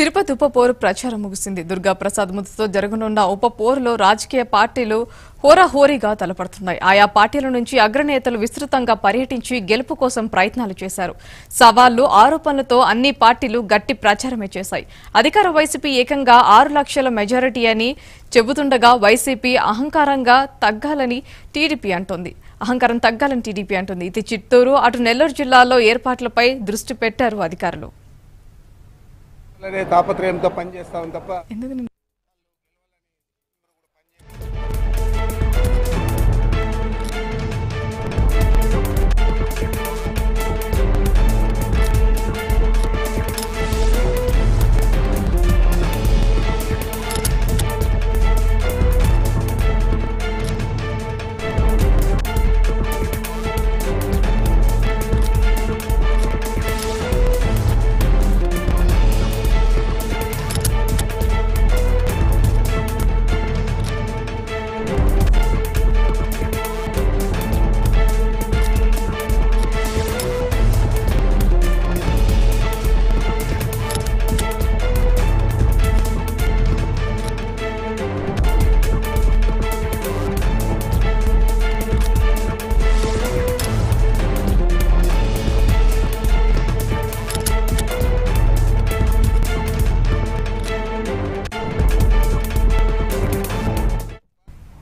తిరుపతి ఉప పోరు ప్రచారం ముగిసింది దుర్గా ప్రసాద్ మృతితో జరగనున్న ఉప పోరులో రాజకీయ పార్టీలు హోరాహోరీగా తలపడుతున్నాయి ఆయా పార్టీల నుంచి అగ్రనేతలు విస్తృతంగా పర్యటించి గెలుపు కోసం ప్రయత్నాలు చేశారు సవాళ్లు ఆరోపణలతో అన్ని పార్టీలు గట్టి ప్రచారమే చేశాయి అధికార వైసీపీ ఏకంగా ఆరు లక్షల మెజారిటీ అని చెబుతుండగా వైసీపీ అహంకారంగా తగ్గాలని టీడీపీ అంటోంది అహంకారం తగ్గాలని టీడీపీ అంటుంది ఇది చిత్తూరు అటు నెల్లూరు జిల్లాలో ఏర్పాట్లపై దృష్టి పెట్టారు అధికారులు అనే తాపత్రయంతో పనిచేస్తాం తప్ప ఎందుకు